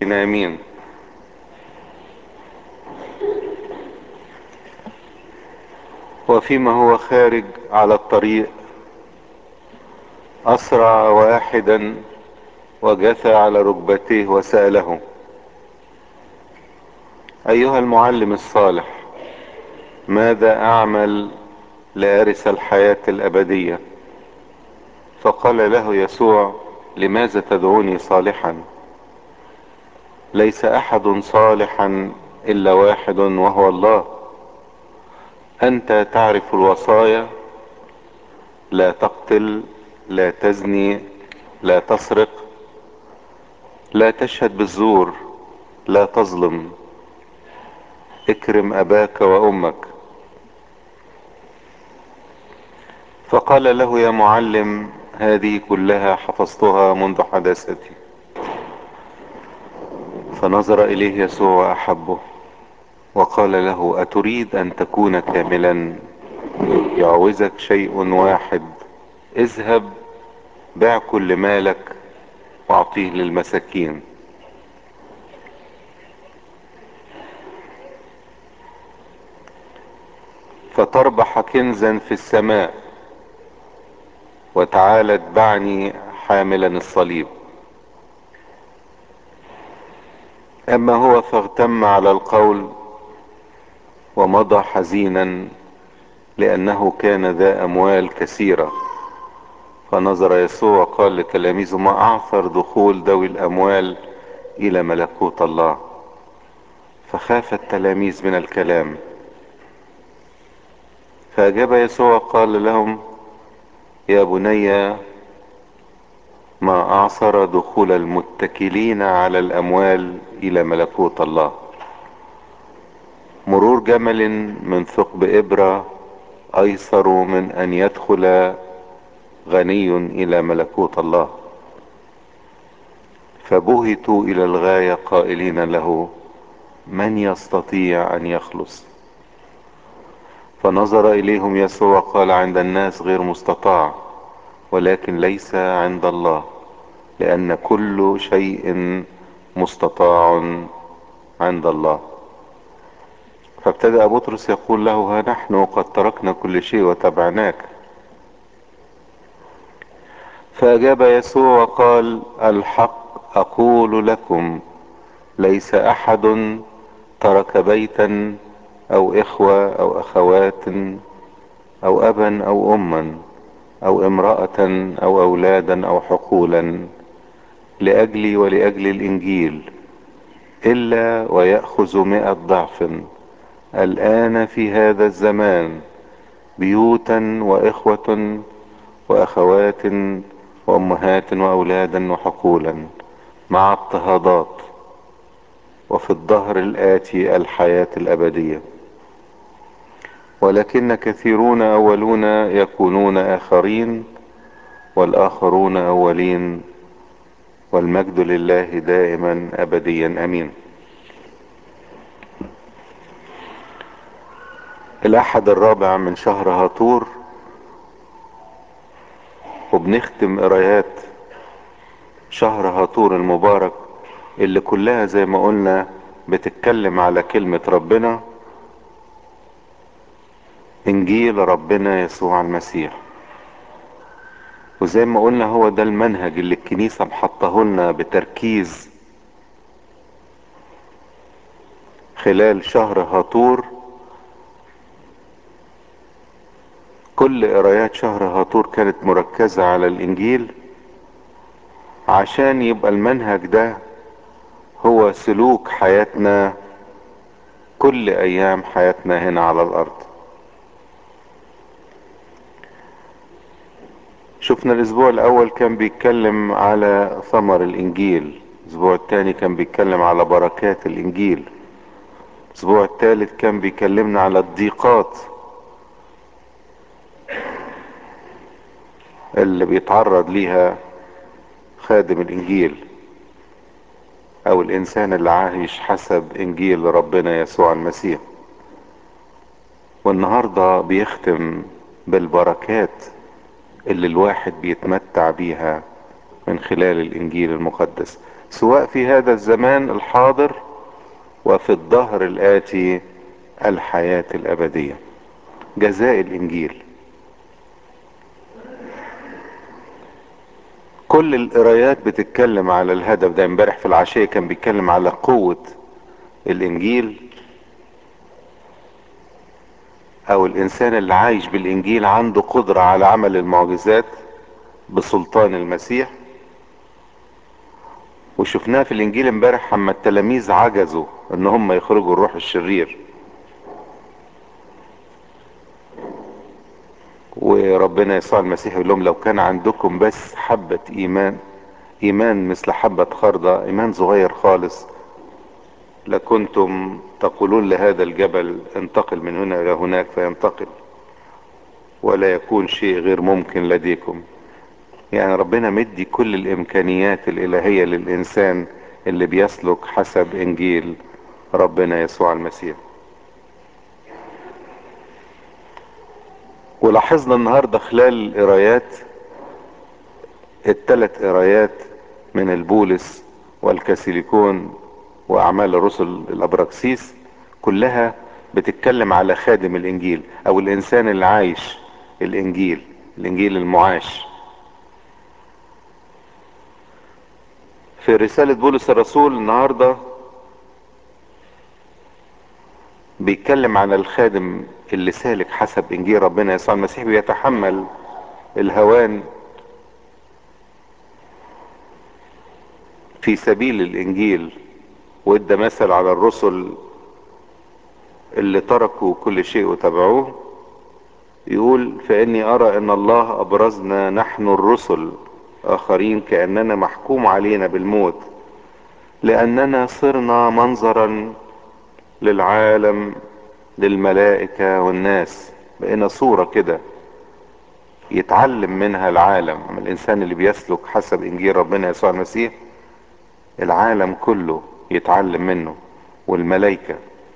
امين وفيما هو خارج على الطريق اسرع واحدا وجثى على ركبتيه وسأله ايها المعلم الصالح ماذا اعمل لارث الحياة الابدية فقال له يسوع لماذا تدعوني صالحا ليس احد صالحا الا واحد وهو الله انت تعرف الوصايا لا تقتل لا تزني لا تسرق لا تشهد بالزور لا تظلم اكرم اباك وامك فقال له يا معلم هذه كلها حفظتها منذ حداثتي فنظر اليه يسوع واحبه وقال له اتريد ان تكون كاملا يعوزك شيء واحد اذهب بع كل مالك واعطيه للمساكين فتربح كنزا في السماء وتعالى اتبعني حاملا الصليب اما هو فاغتم على القول ومضى حزينا لانه كان ذا اموال كثيرة فنظر يسوع وقال لتلاميذه ما اعثر دخول ذوي الاموال الى ملكوت الله فخاف التلاميذ من الكلام فاجاب يسوع قال لهم يا بني ما اعصر دخول المتكلين على الاموال الى ملكوت الله مرور جمل من ثقب ابرة ايسر من ان يدخل غني الى ملكوت الله فبهتوا الى الغاية قائلين له من يستطيع ان يخلص فنظر اليهم يسوع وقال عند الناس غير مستطاع ولكن ليس عند الله لان كل شيء مستطاع عند الله فابتدأ بطرس يقول له ها نحن قد تركنا كل شيء وتبعناك فأجاب يسوع وقال الحق أقول لكم ليس أحد ترك بيتا أو إخوة أو أخوات أو أبا أو أما أو امرأة أو أولادا أو حقولا لأجلي ولأجل الإنجيل إلا ويأخذ مئة ضعف الآن في هذا الزمان بيوتا وإخوة وأخوات وأمهات وأولادا وحقولا مع اضطهادات وفي الظهر الآتي الحياة الأبدية ولكن كثيرون أولون يكونون آخرين والآخرون أولين والمجد لله دائما أبديا أمين الأحد الرابع من شهر هاتور وبنختم قرايات شهر هاتور المبارك اللي كلها زي ما قلنا بتتكلم على كلمة ربنا انجيل ربنا يسوع المسيح وزي ما قلنا هو ده المنهج اللي الكنيسة محطه لنا بتركيز خلال شهر هاتور كل قرايات شهر هاتور كانت مركزة على الانجيل عشان يبقى المنهج ده هو سلوك حياتنا كل ايام حياتنا هنا على الارض شفنا الاسبوع الاول كان بيتكلم على ثمر الانجيل الاسبوع الثاني كان بيتكلم على بركات الانجيل الاسبوع الثالث كان بيكلمنا على الضيقات اللي بيتعرض ليها خادم الانجيل او الانسان اللي عايش حسب انجيل ربنا يسوع المسيح والنهاردة بيختم بالبركات اللي الواحد بيتمتع بيها من خلال الانجيل المقدس سواء في هذا الزمان الحاضر وفي الدهر الآتي الحياة الأبدية جزاء الإنجيل كل القرايات بتتكلم على الهدف ده امبارح في العشية كان بيتكلم على قوة الإنجيل أو الإنسان اللي عايش بالإنجيل عنده قدرة على عمل المعجزات بسلطان المسيح وشفناه في الإنجيل امبارح اما التلاميذ عجزوا إن هم يخرجوا الروح الشرير وربنا يسوع المسيح يقول لهم لو كان عندكم بس حبة ايمان ايمان مثل حبة خردة ايمان صغير خالص لكنتم تقولون لهذا الجبل انتقل من هنا الى هناك فينتقل ولا يكون شيء غير ممكن لديكم يعني ربنا مدي كل الامكانيات الالهية للانسان اللي بيسلك حسب انجيل ربنا يسوع المسيح ولاحظنا النهاردة خلال القرايات الثلاث قرايات من البولس والكاسيليكون واعمال الرسل الابراكسيس كلها بتتكلم على خادم الانجيل او الانسان اللي عايش الانجيل الانجيل المعاش في رسالة بولس الرسول النهاردة بيتكلم عن الخادم اللي سالك حسب انجيل ربنا يسوع المسيح بيتحمل الهوان في سبيل الانجيل وادى مثل على الرسل اللي تركوا كل شيء وتبعوه يقول فاني ارى ان الله ابرزنا نحن الرسل اخرين كاننا محكوم علينا بالموت لاننا صرنا منظرا للعالم للملائكة والناس بقينا صورة كده يتعلم منها العالم الانسان اللي بيسلك حسب انجيل ربنا يسوع المسيح العالم كله يتعلم منه والملائكة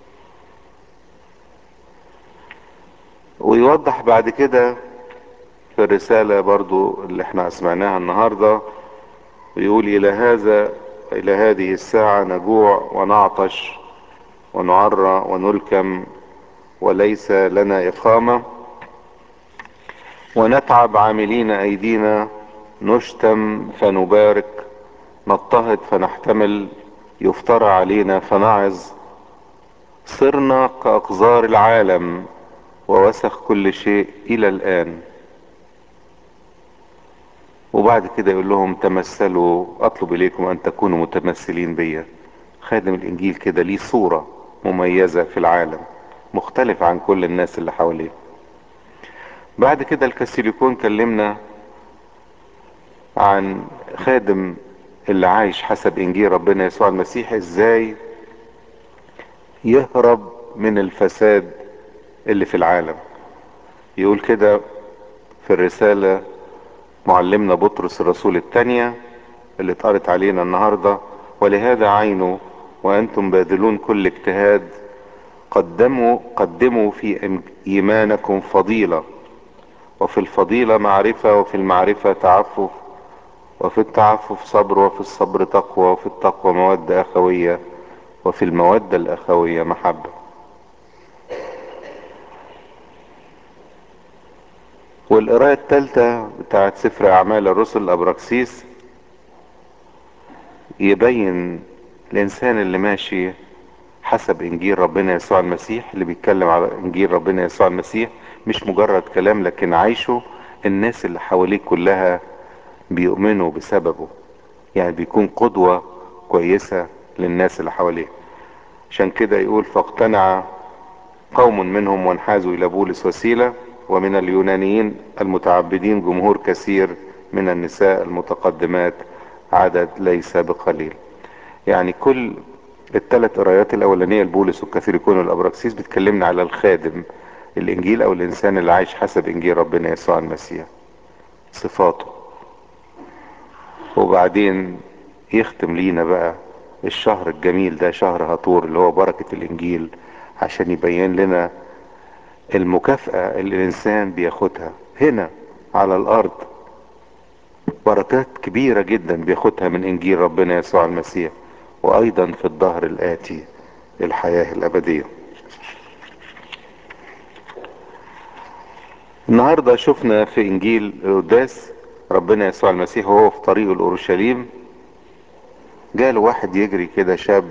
ويوضح بعد كده في الرسالة برضو اللي احنا سمعناها النهاردة ويقول الى هذا الى هذه الساعة نجوع ونعطش ونعرى ونلكم وليس لنا اقامة ونتعب عاملين ايدينا نشتم فنبارك نضطهد فنحتمل يفترى علينا فنعظ صرنا كأقذار العالم ووسخ كل شيء إلى الآن وبعد كده يقول لهم تمثلوا أطلب إليكم أن تكونوا متمثلين بيا خادم الإنجيل كده ليه صورة مميزة في العالم مختلف عن كل الناس اللي حواليه بعد كده الكاسيليكون كلمنا عن خادم اللي عايش حسب انجيل ربنا يسوع المسيح ازاي يهرب من الفساد اللي في العالم يقول كده في الرسالة معلمنا بطرس الرسول الثانية اللي اتقرت علينا النهاردة ولهذا عينوا وانتم باذلون كل اجتهاد قدموا قدموا في ايمانكم فضيلة وفي الفضيلة معرفة وفي المعرفة تعفف وفي التعفف صبر وفي الصبر تقوى وفي التقوى مودة أخوية وفي المودة الأخوية محبة والقراية الثالثة بتاعت سفر أعمال الرسل الأبراكسيس يبين الإنسان اللي ماشي حسب إنجيل ربنا يسوع المسيح اللي بيتكلم على إنجيل ربنا يسوع المسيح مش مجرد كلام لكن عايشه الناس اللي حواليه كلها بيؤمنوا بسببه يعني بيكون قدوة كويسة للناس اللي حواليه عشان كده يقول فاقتنع قوم منهم وانحازوا الى بولس وسيلة ومن اليونانيين المتعبدين جمهور كثير من النساء المتقدمات عدد ليس بقليل يعني كل الثلاث قرايات الاولانية لبولس والكثير يكونوا الابراكسيس بتكلمنا على الخادم الانجيل او الانسان اللي عايش حسب انجيل ربنا يسوع المسيح صفاته وبعدين يختم لينا بقى الشهر الجميل ده شهر هطور اللي هو بركة الانجيل عشان يبين لنا المكافأة اللي الانسان بياخدها هنا على الارض بركات كبيرة جدا بياخدها من انجيل ربنا يسوع المسيح وايضا في الظهر الاتي الحياة الابدية النهاردة شفنا في انجيل القداس ربنا يسوع المسيح وهو في طريقه لاورشليم جاله واحد يجري كده شاب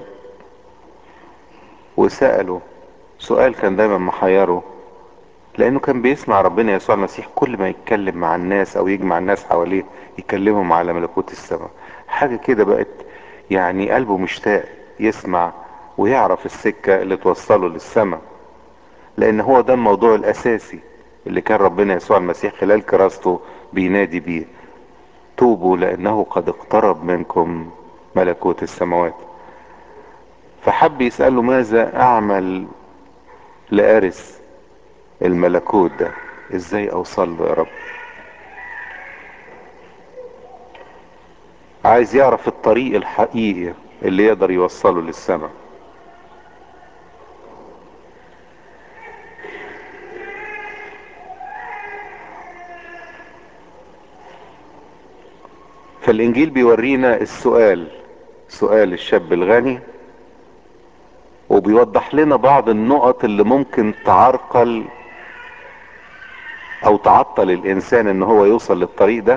وسأله سؤال كان دايما محيره لانه كان بيسمع ربنا يسوع المسيح كل ما يتكلم مع الناس او يجمع الناس حواليه يكلمهم على ملكوت السماء حاجة كده بقت يعني قلبه مشتاق يسمع ويعرف السكة اللي توصله للسماء لان هو ده الموضوع الاساسي اللي كان ربنا يسوع المسيح خلال كراسته بينادي بيه توبوا لانه قد اقترب منكم ملكوت السماوات فحب يسأله ماذا اعمل لارث الملكوت ده ازاي اوصل له يا رب عايز يعرف الطريق الحقيقي اللي يقدر يوصله للسماء فالانجيل بيورينا السؤال سؤال الشاب الغني وبيوضح لنا بعض النقط اللي ممكن تعرقل او تعطل الانسان ان هو يوصل للطريق ده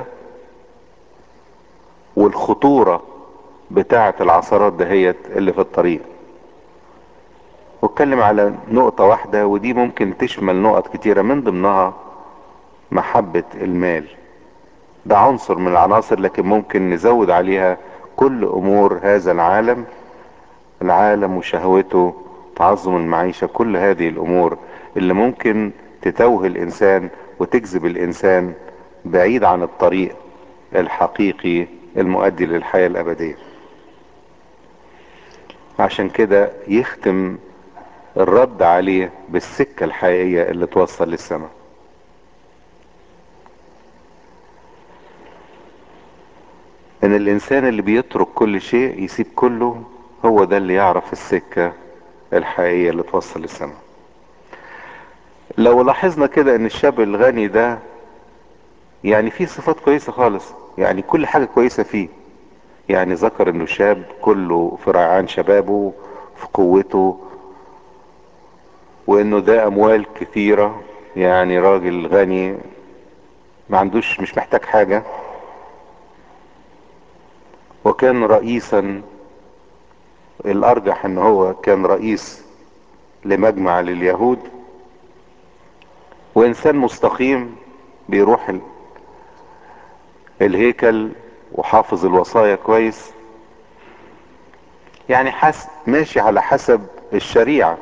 والخطورة بتاعة العثرات دهيت اللي في الطريق واتكلم على نقطة واحدة ودي ممكن تشمل نقط كتيرة من ضمنها محبة المال ده عنصر من العناصر لكن ممكن نزود عليها كل امور هذا العالم العالم وشهوته تعظم المعيشة كل هذه الامور اللي ممكن تتوه الانسان وتجذب الانسان بعيد عن الطريق الحقيقي المؤدي للحياة الابدية عشان كده يختم الرد عليه بالسكة الحقيقية اللي توصل للسماء ان الانسان اللي بيترك كل شيء يسيب كله هو ده اللي يعرف السكة الحقيقية اللي توصل للسماء لو لاحظنا كده ان الشاب الغني ده يعني فيه صفات كويسة خالص يعني كل حاجة كويسة فيه يعني ذكر انه شاب كله في ريعان شبابه في قوته وانه ده اموال كثيرة يعني راجل غني ما عندوش مش محتاج حاجة وكان رئيسا الارجح ان هو كان رئيس لمجمع لليهود وانسان مستقيم بيروح ال... الهيكل وحافظ الوصايا كويس يعني حس ماشي على حسب الشريعة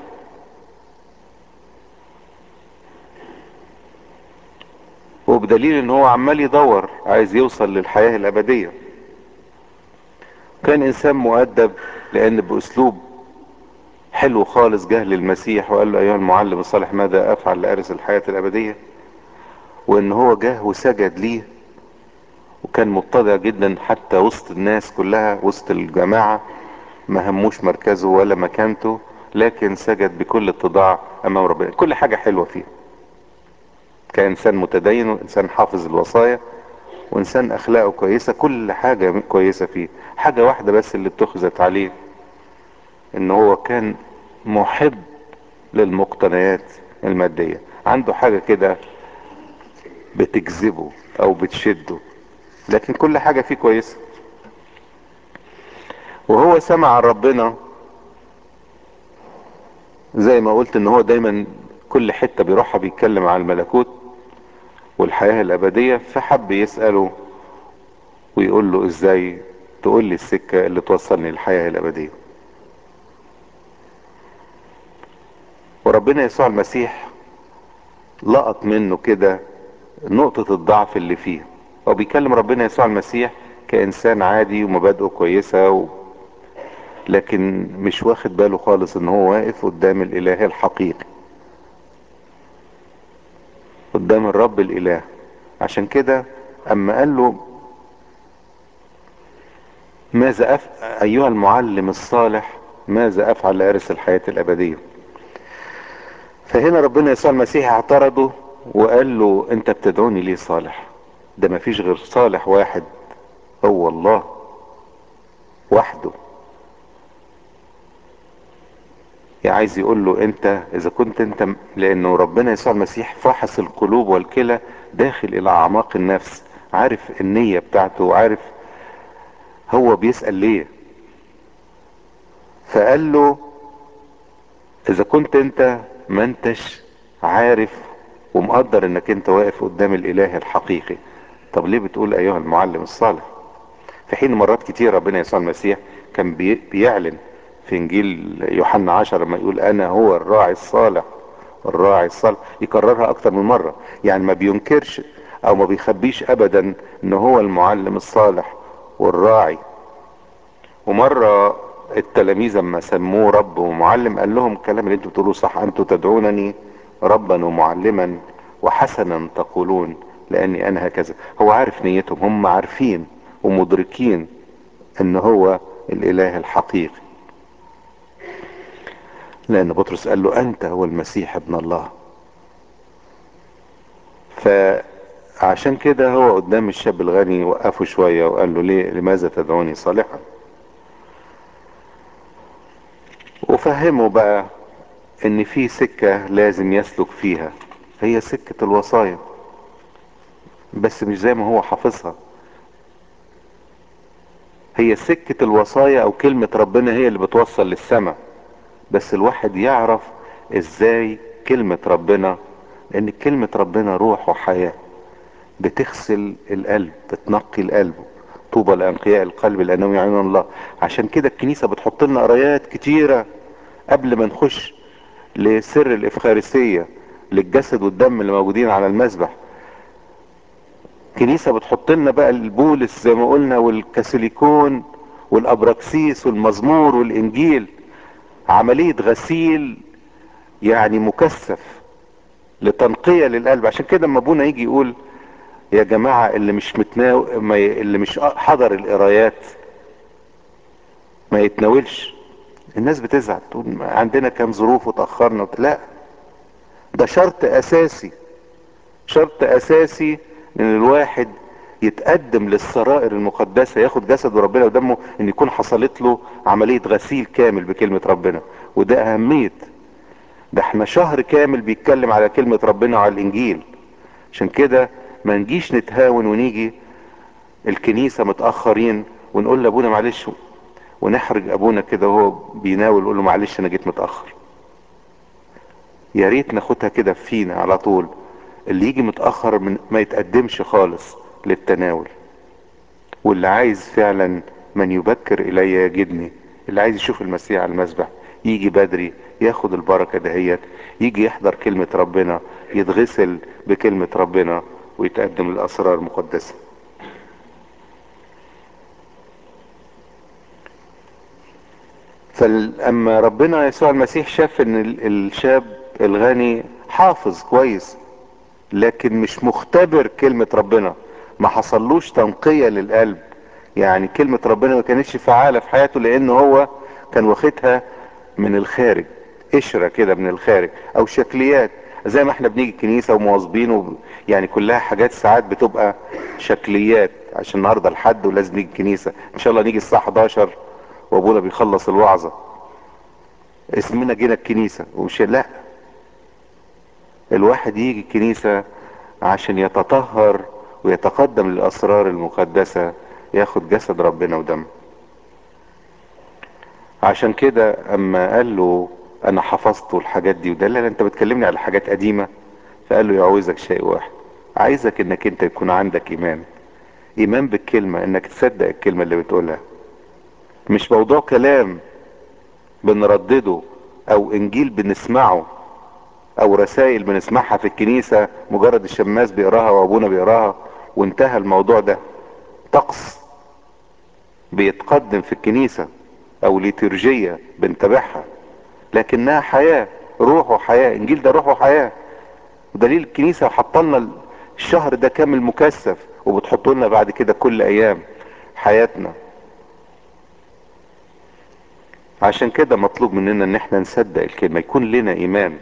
وبدليل ان هو عمال يدور عايز يوصل للحياة الابدية كان انسان مؤدب لان باسلوب حلو خالص جه للمسيح وقال له ايها المعلم الصالح ماذا افعل لارث الحياة الابدية وان هو جه وسجد ليه وكان متضع جدا حتى وسط الناس كلها وسط الجماعة ما هموش مركزه ولا مكانته لكن سجد بكل اتضاع امام ربنا كل حاجة حلوة فيه كإنسان متدين وإنسان حافظ الوصايا وإنسان أخلاقه كويسة كل حاجة كويسة فيه حاجة واحدة بس اللي اتخذت عليه إن هو كان محب للمقتنيات المادية عنده حاجة كده بتجذبه أو بتشده لكن كل حاجة فيه كويسة وهو سمع عن ربنا زي ما قلت ان هو دايما كل حتة بيروحها بيتكلم عن الملكوت والحياة الابدية فحب يسأله ويقول له ازاي تقول لي السكة اللي توصلني للحياة الابدية وربنا يسوع المسيح لقط منه كده نقطة الضعف اللي فيه هو بيكلم ربنا يسوع المسيح كإنسان عادي ومبادئه كويسة و... لكن مش واخد باله خالص ان هو واقف قدام الاله الحقيقي قدام الرب الاله عشان كده اما قال له ماذا أف... ايها المعلم الصالح ماذا افعل لارث الحياة الابدية فهنا ربنا يسوع المسيح اعترضه وقال له انت بتدعوني ليه صالح ده مفيش غير صالح واحد هو الله وحده يعني عايز يقول له انت اذا كنت انت لانه ربنا يسوع المسيح فاحص القلوب والكلى داخل الى اعماق النفس عارف النية بتاعته وعارف هو بيسأل ليه فقال له اذا كنت انت ما انتش عارف ومقدر انك انت واقف قدام الاله الحقيقي طب ليه بتقول ايها المعلم الصالح في حين مرات كتير ربنا يسوع المسيح كان بي بيعلن في انجيل يوحنا عشر لما يقول انا هو الراعي الصالح الراعي الصالح يكررها اكتر من مرة يعني ما بينكرش او ما بيخبيش ابدا ان هو المعلم الصالح والراعي ومرة التلاميذ اما سموه رب ومعلم قال لهم الكلام اللي انتوا بتقولوه صح انتوا تدعونني ربا ومعلما وحسنا تقولون لاني انا هكذا هو عارف نيتهم هم عارفين ومدركين ان هو الاله الحقيقي لان بطرس قال له انت هو المسيح ابن الله فعشان كده هو قدام الشاب الغني وقفه شوية وقال له ليه لماذا تدعوني صالحا وفهمه بقى ان في سكة لازم يسلك فيها هي سكة الوصايا بس مش زي ما هو حافظها هي سكة الوصايا او كلمة ربنا هي اللي بتوصل للسماء بس الواحد يعرف ازاي كلمة ربنا لان كلمة ربنا روح وحياة بتغسل القلب بتنقي القلب طوبى لانقياء القلب لانهم يعينون الله عشان كده الكنيسة بتحط لنا قرايات كتيرة قبل ما نخش لسر الافخارستية للجسد والدم اللي موجودين على المذبح كنيسة بتحط لنا بقى البولس زي ما قلنا والكاثوليكون والابراكسيس والمزمور والانجيل عملية غسيل يعني مكثف لتنقية للقلب عشان كده اما ابونا يجي يقول يا جماعة اللي مش متناو... ما ي... اللي مش حضر القرايات ما يتناولش الناس بتزعل تقول عندنا كام ظروف وتأخرنا وت... لا ده شرط اساسي شرط اساسي ان الواحد يتقدم للسرائر المقدسة ياخد جسد ربنا ودمه ان يكون حصلت له عملية غسيل كامل بكلمة ربنا وده اهمية ده احنا شهر كامل بيتكلم على كلمة ربنا وعلى الانجيل عشان كده ما نجيش نتهاون ونيجي الكنيسة متأخرين ونقول لابونا معلش ونحرج ابونا كده وهو بيناول نقول له معلش انا جيت متأخر يا ريت ناخدها كده فينا على طول اللي يجي متأخر من ما يتقدمش خالص للتناول واللي عايز فعلا من يبكر الي يجدني اللي عايز يشوف المسيح على المسبح يجي بدري ياخد البركة دهيت يجي يحضر كلمة ربنا يتغسل بكلمة ربنا ويتقدم الاسرار المقدسة فلما ربنا يسوع المسيح شاف ان الشاب الغني حافظ كويس لكن مش مختبر كلمة ربنا ما حصلوش تنقية للقلب يعني كلمة ربنا ما كانتش فعالة في حياته لان هو كان واخدها من الخارج قشرة كده من الخارج او شكليات زي ما احنا بنيجي الكنيسة ومواظبين وب... يعني كلها حاجات ساعات بتبقى شكليات عشان النهارده الحد ولازم نيجي الكنيسة ان شاء الله نيجي الساعة 11 وابونا بيخلص الوعظة اسمنا جينا الكنيسة ومش لا الواحد يجي الكنيسة عشان يتطهر ويتقدم للاسرار المقدسة ياخد جسد ربنا ودم عشان كده اما قال له انا حفظت الحاجات دي وده لا انت بتكلمني على حاجات قديمة فقال له يعوزك شيء واحد عايزك انك انت يكون عندك ايمان ايمان بالكلمة انك تصدق الكلمة اللي بتقولها مش موضوع كلام بنردده او انجيل بنسمعه او رسائل بنسمعها في الكنيسة مجرد الشماس بيقراها وابونا بيقراها وانتهى الموضوع ده طقس بيتقدم في الكنيسة او ليترجية بنتابعها لكنها حياة روح وحياة انجيل ده روح وحياة ودليل الكنيسة حطلنا الشهر ده كامل مكثف وبتحط لنا بعد كده كل ايام حياتنا عشان كده مطلوب مننا ان احنا نصدق الكلمة يكون لنا ايمان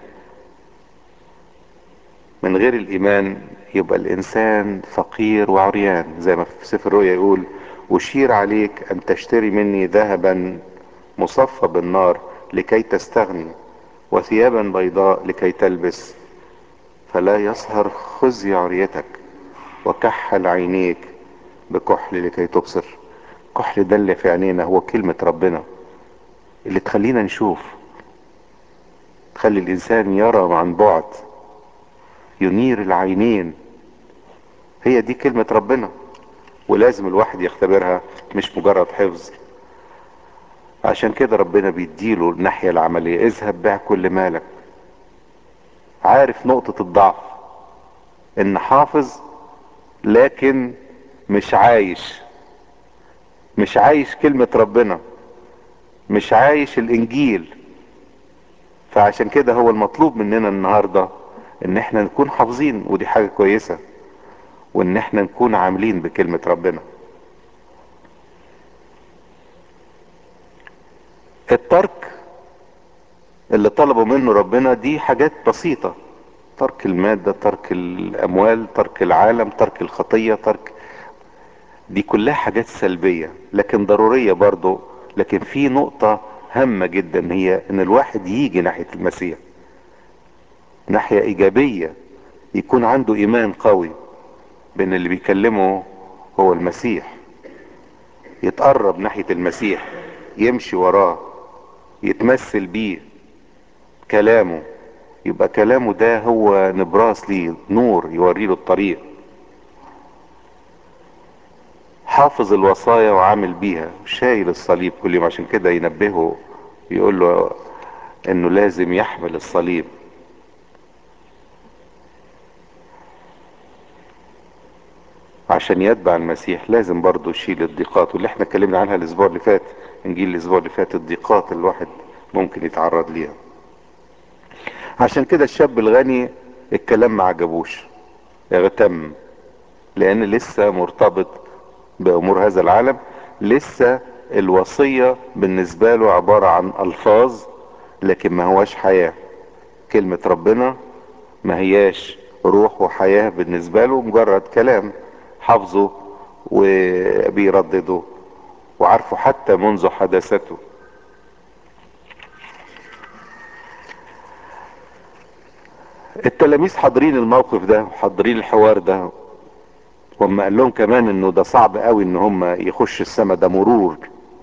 من غير الايمان يبقى الانسان فقير وعريان زي ما في سفر الرؤيا يقول اشير عليك ان تشتري مني ذهبا مصفى بالنار لكي تستغني وثيابا بيضاء لكي تلبس فلا يسهر خزي عريتك وكحل عينيك بكحل لكي تبصر كحل ده اللي في عينينا هو كلمة ربنا اللي تخلينا نشوف تخلي الانسان يرى عن بعد ينير العينين هي دي كلمة ربنا ولازم الواحد يختبرها مش مجرد حفظ عشان كده ربنا بيديله الناحية العملية اذهب بيع كل مالك عارف نقطة الضعف ان حافظ لكن مش عايش مش عايش كلمة ربنا مش عايش الانجيل فعشان كده هو المطلوب مننا النهاردة ان احنا نكون حافظين ودي حاجة كويسة وان احنا نكون عاملين بكلمة ربنا الترك اللي طلبوا منه ربنا دي حاجات بسيطة ترك المادة ترك الاموال ترك العالم ترك الخطية ترك دي كلها حاجات سلبية لكن ضرورية برضو لكن في نقطة هامة جدا هي ان الواحد يجي ناحية المسيح ناحية ايجابية يكون عنده ايمان قوي بان اللي بيكلمه هو المسيح يتقرب ناحية المسيح يمشي وراه يتمثل بيه كلامه يبقى كلامه ده هو نبراس ليه نور يوري له الطريق حافظ الوصايا وعامل بيها شايل الصليب كل يوم عشان كده ينبهه يقول له انه لازم يحمل الصليب عشان يتبع المسيح لازم برضه يشيل الضيقات واللي احنا اتكلمنا عنها الاسبوع اللي فات انجيل الاسبوع اللي فات الضيقات اللي الواحد ممكن يتعرض ليها عشان كده الشاب الغني الكلام ما عجبوش اغتم لان لسه مرتبط بامور هذا العالم لسه الوصية بالنسبة له عبارة عن الفاظ لكن ما هواش حياة كلمة ربنا ما هياش روح وحياة بالنسبة له مجرد كلام حافظه وبيردده وعارفه حتى منذ حدثته التلاميذ حاضرين الموقف ده وحاضرين الحوار ده وما قال لهم كمان انه ده صعب قوي ان هم يخش السما ده مرور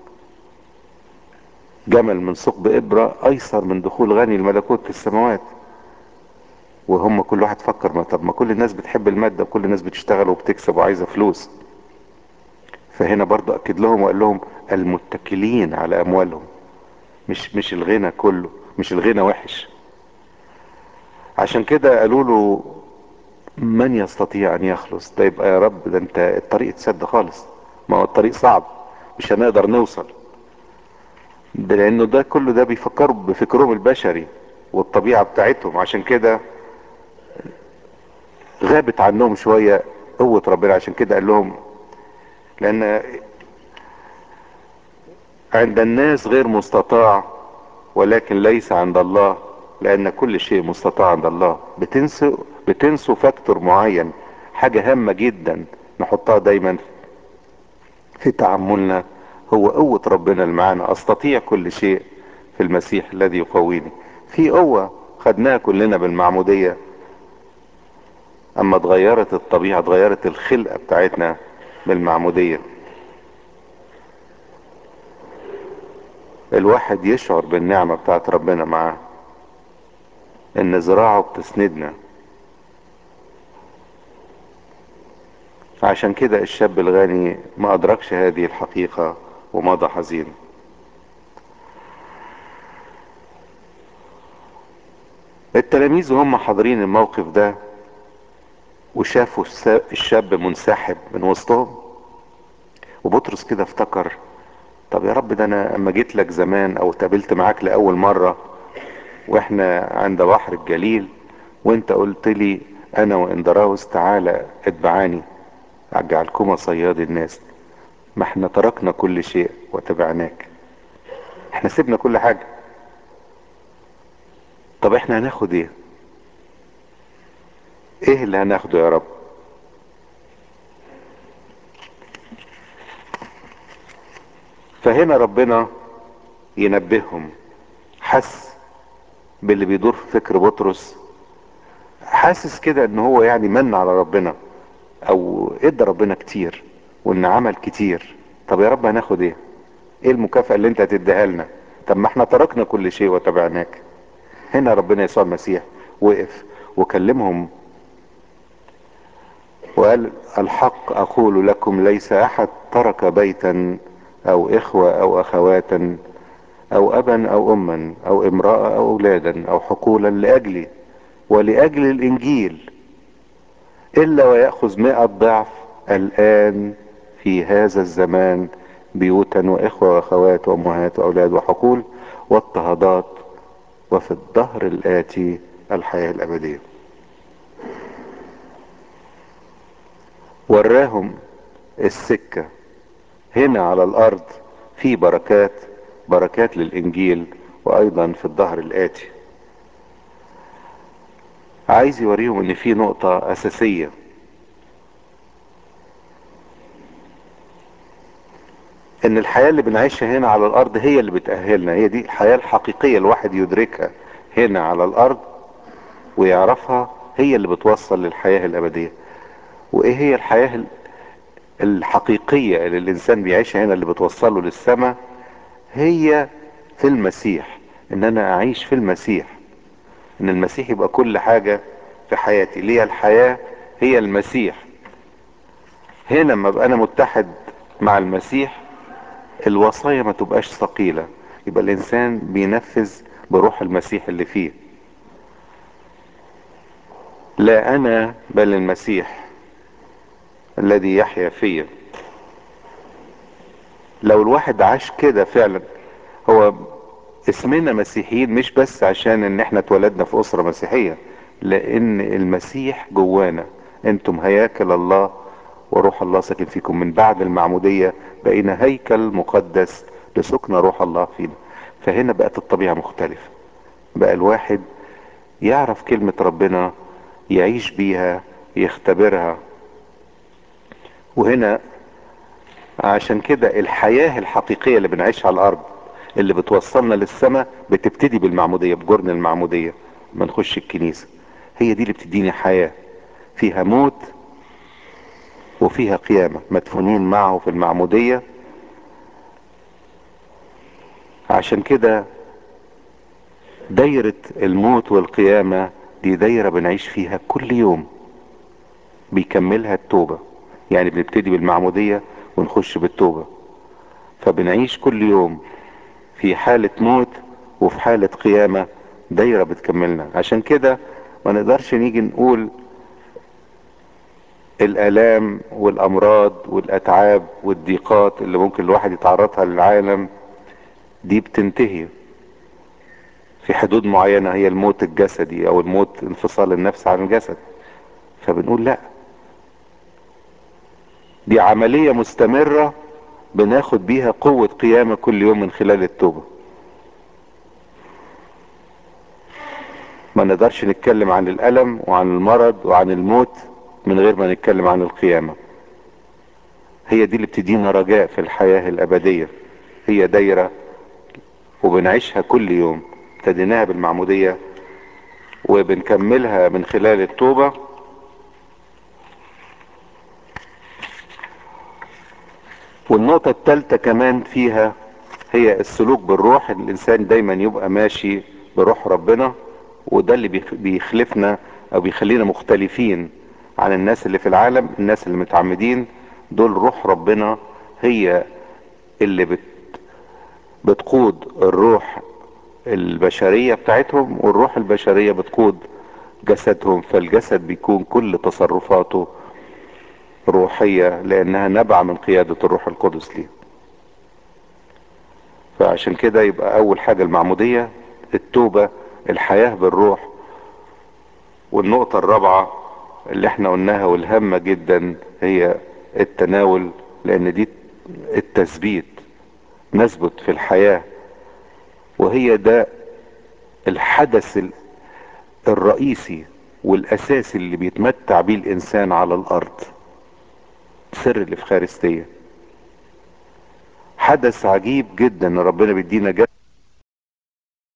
جمل من ثقب ابرة ايسر من دخول غني الملكوت في السماوات وهم كل واحد فكر ما طب ما كل الناس بتحب المادة وكل الناس بتشتغل وبتكسب وعايزة فلوس فهنا برضو اكد لهم وقال لهم المتكلين على اموالهم مش مش الغنى كله مش الغنى وحش عشان كده قالوا له من يستطيع ان يخلص ده يبقى يا رب ده انت الطريق اتسد خالص ما هو الطريق صعب مش هنقدر نوصل ده لانه ده كله ده بيفكروا بفكرهم البشري والطبيعة بتاعتهم عشان كده غابت عنهم شوية قوة ربنا عشان كده قال لهم لان عند الناس غير مستطاع ولكن ليس عند الله لان كل شيء مستطاع عند الله بتنسوا بتنسوا فاكتور معين حاجة هامة جدا نحطها دايما في تعاملنا هو قوة ربنا اللي معانا استطيع كل شيء في المسيح الذي يقويني في قوة خدناها كلنا بالمعمودية اما اتغيرت الطبيعة اتغيرت الخلقة بتاعتنا بالمعمودية الواحد يشعر بالنعمة بتاعت ربنا معاه ان ذراعه بتسندنا عشان كده الشاب الغني ما ادركش هذه الحقيقة ومضى حزين التلاميذ وهم حاضرين الموقف ده وشافوا الشاب منسحب من وسطهم وبطرس كده افتكر طب يا رب ده انا اما جيت لك زمان او اتقابلت معاك لاول مرة واحنا عند بحر الجليل وانت قلت لي انا واندراوس تعالى اتبعاني اجعلكما صياد الناس ما احنا تركنا كل شيء وتبعناك احنا سيبنا كل حاجة طب احنا هناخد ايه ايه اللي هناخده يا رب فهنا ربنا ينبههم حس باللي بيدور في فكر بطرس حاسس كده ان هو يعني من على ربنا او ادى ربنا كتير وان عمل كتير طب يا رب هناخد ايه ايه المكافأة اللي انت هتديها لنا طب ما احنا تركنا كل شيء وتبعناك هنا ربنا يسوع المسيح وقف وكلمهم وقال الحق اقول لكم ليس احد ترك بيتا او اخوة او اخواتا او ابا او اما او امرأة او اولادا او حقولا لاجلي ولاجل الانجيل الا ويأخذ مئة ضعف الان في هذا الزمان بيوتا واخوة واخوات وامهات واولاد وحقول واضطهادات وفي الدهر الاتي الحياة الابدية وراهم السكة هنا على الارض في بركات بركات للانجيل وايضا في الظهر الاتي عايز يوريهم ان في نقطة اساسية ان الحياة اللي بنعيشها هنا على الارض هي اللي بتأهلنا هي دي الحياة الحقيقية الواحد يدركها هنا على الارض ويعرفها هي اللي بتوصل للحياة الابدية وايه هي الحياة الحقيقية اللي الانسان بيعيشها هنا اللي بتوصله للسماء هي في المسيح ان انا اعيش في المسيح ان المسيح يبقى كل حاجة في حياتي ليا الحياة هي المسيح هنا لما ابقى انا متحد مع المسيح الوصايا ما تبقاش ثقيلة يبقى الانسان بينفذ بروح المسيح اللي فيه لا انا بل المسيح الذي يحيا فيا لو الواحد عاش كده فعلا هو اسمنا مسيحيين مش بس عشان ان احنا اتولدنا في اسرة مسيحية لان المسيح جوانا انتم هياكل الله وروح الله ساكن فيكم من بعد المعمودية بقينا هيكل مقدس لسكن روح الله فينا فهنا بقت الطبيعة مختلفة بقى الواحد يعرف كلمة ربنا يعيش بيها يختبرها وهنا عشان كده الحياة الحقيقية اللي بنعيشها على الارض اللي بتوصلنا للسماء بتبتدي بالمعمودية بجرن المعمودية ما نخش الكنيسة هي دي اللي بتديني حياة فيها موت وفيها قيامة مدفونين معه في المعمودية عشان كده دايرة الموت والقيامة دي دايرة بنعيش فيها كل يوم بيكملها التوبة يعني بنبتدي بالمعمودية ونخش بالتوبة فبنعيش كل يوم في حالة موت وفي حالة قيامة دايرة بتكملنا عشان كده ما نقدرش نيجي نقول الالام والامراض والاتعاب والضيقات اللي ممكن الواحد يتعرضها للعالم دي بتنتهي في حدود معينة هي الموت الجسدي او الموت انفصال النفس عن الجسد فبنقول لا دي عملية مستمرة بناخد بيها قوة قيامة كل يوم من خلال التوبة ما نقدرش نتكلم عن الألم وعن المرض وعن الموت من غير ما نتكلم عن القيامة هي دي اللي بتدينا رجاء في الحياة الأبدية هي دايرة وبنعيشها كل يوم ابتديناها بالمعمودية وبنكملها من خلال التوبة والنقطة الثالثة كمان فيها هي السلوك بالروح الانسان دايما يبقى ماشي بروح ربنا وده اللي بيخلفنا او بيخلينا مختلفين عن الناس اللي في العالم الناس اللي متعمدين دول روح ربنا هي اللي بت بتقود الروح البشرية بتاعتهم والروح البشرية بتقود جسدهم فالجسد بيكون كل تصرفاته روحية لانها نبع من قيادة الروح القدس ليه فعشان كده يبقى اول حاجة المعمودية التوبة الحياة بالروح والنقطة الرابعة اللي احنا قلناها والهامة جدا هي التناول لان دي التثبيت نثبت في الحياة وهي ده الحدث الرئيسي والاساسي اللي بيتمتع بيه الانسان على الارض سر الافخارستية حدث عجيب جدا ان ربنا بيدينا جسد